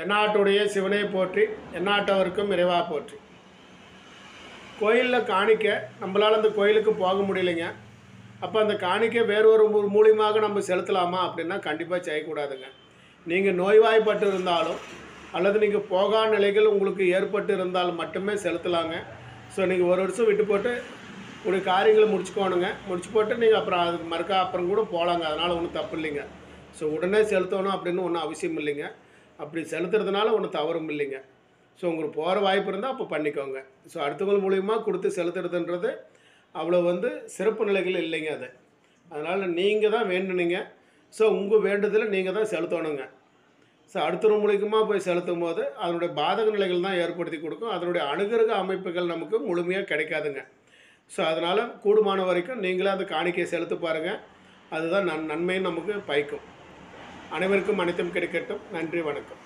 தென்னாட்டுடைய சிவனை போற்றி எந்நாட்டவருக்கும் இறைவா போற்றி கோயிலில் காணிக்க நம்மளால் அந்த கோயிலுக்கு போக முடியலைங்க அப்போ அந்த காணிக்க வேறொரு மூ மூலியமாக நம்ம செலுத்தலாமா அப்படின்னா கண்டிப்பாக செய்யக்கூடாதுங்க நீங்கள் நோய்வாய்ப்பட்டு இருந்தாலும் அல்லது நீங்கள் போகா நிலைகள் உங்களுக்கு ஏற்பட்டு இருந்தால் மட்டுமே செலுத்தலாங்க ஸோ நீங்கள் ஒரு வருஷம் விட்டு போட்டு உங்களுடைய காரியங்களை முடிச்சுக்கோணுங்க முடிச்சு போட்டு நீங்கள் அப்புறம் அதுக்கு மறுக்கா அப்புறம் கூட போகலாங்க அதனால் ஒன்றும் தப்பு இல்லைங்க ஸோ உடனே செலுத்தணும் அப்படின்னு ஒன்றும் அவசியம் இல்லைங்க அப்படி செலுத்துறதுனால ஒன்றும் தவறும் இல்லைங்க ஸோ உங்களுக்கு போகிற வாய்ப்பு இருந்தால் அப்போ பண்ணிக்கோங்க ஸோ அடுத்தவங்க மூலியமா கொடுத்து செலுத்துறதுன்றது அவ்வளோ வந்து சிறப்பு நிலைகள் இல்லைங்க அது அதனால் நீங்கள் தான் வேண்டுனீங்க ஸோ உங்கள் வேண்டுதலை நீங்கள் தான் செலுத்தணுங்க ஸோ அடுத்த மூலியமாக போய் செலுத்தும் போது அதனுடைய பாதக நிலைகள் தான் ஏற்படுத்தி கொடுக்கும் அதனுடைய அனுகிரக அமைப்புகள் நமக்கு முழுமையாக கிடைக்காதுங்க ஸோ அதனால் கூடுமான வரைக்கும் நீங்களே அந்த காணிக்கையை செலுத்தி பாருங்கள் அதுதான் நன் நன்மையும் நமக்கு பயக்கும் அனைவருக்கும் அனைத்தும் கிடைக்கட்டும் நன்றி வணக்கம்